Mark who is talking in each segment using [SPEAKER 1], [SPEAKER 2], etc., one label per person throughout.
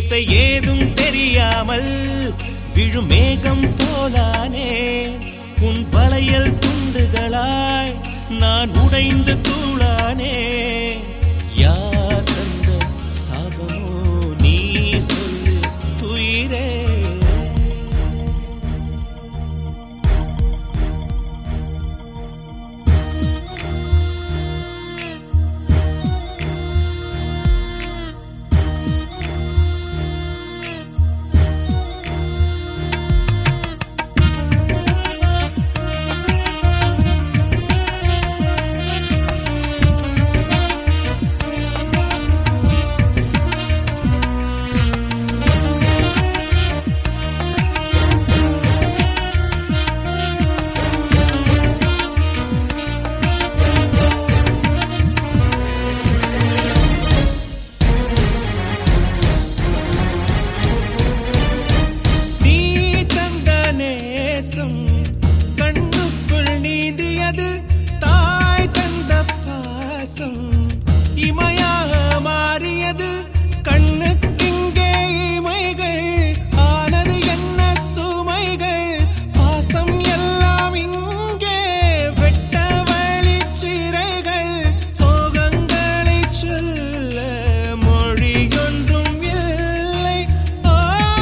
[SPEAKER 1] திசை ஏதும் தெரியாமல் விழும் மேகம் போலானே உன் வளையல் துண்டுகளாய் நான் உடைந்து தூளானே யார் தந்த சாபமோ நீ சொல்லு உயிரே நீ தந்த நேசம் கண்ணுக்குள் நீந்தியது தாய் தந்த பாசம் இமையாக மாறியது கண்ணுக்கிங்கே இமைகள் ஆனது என்ன சுமைகள் பாசம் எல்லாம் இங்கே வெட்ட வழிச்சிறைகள் சோகங்களை சொல்ல மொழியொன்றும் இல்லை ஆ,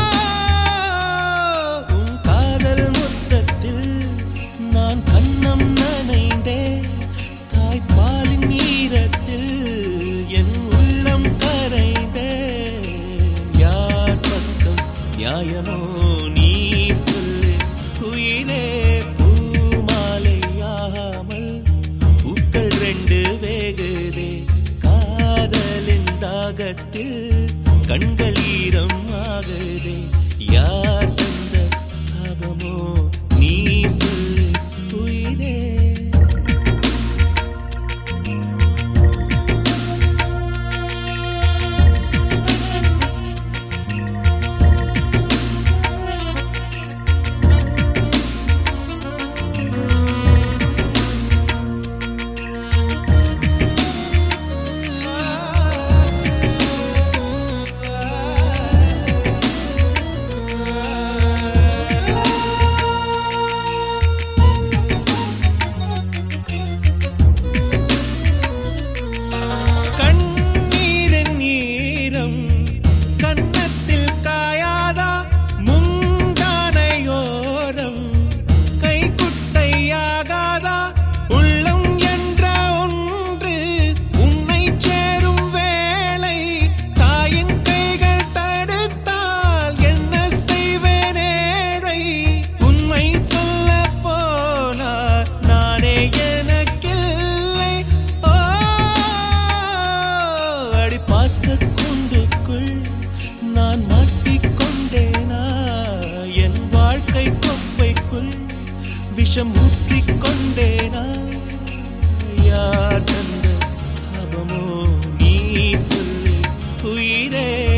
[SPEAKER 1] உன் காதல் முத்தத்தில் நான் கண்ணம் நனைந்தேன் தாய்ப்பாலின் ஈரத்தில் என் உள்ளம் கரைந்தேன் யார் பக்கம் நியாயமோ நீ சொல்லு உயிரே பூமாலையாமல் பூக்கள் ரெண்டு வேகுதே காதலின் தாகத்தில் கண்கள் ஈரம் ஆகுதே யார் தந்த சாபமோ நீ சொல்லு உயிரே கண்ணீரின் ஈரம் கன்னத்தில் காயாதா முந்தானையோரம் கைக்குட்டையாகாதா உள்ளம் என்ற ஒன்று உன்னை சேரும் வேளை தாயின் கைகள் தடுத்தால் என்ன செய்வேனேழை உண்மை சொல்ல போனார் நானே எனக்கில்லை ஓ அடி பாசக்குண்டுக்குள் நான் மாட்டிக்கொண்டேனா என் வாழ்க்கை கொப்பைக்குள் விஷம் ஊற்றிக் கொண்டேனா யார் தந்த சாபமோ நீ சொல்லு உயிரே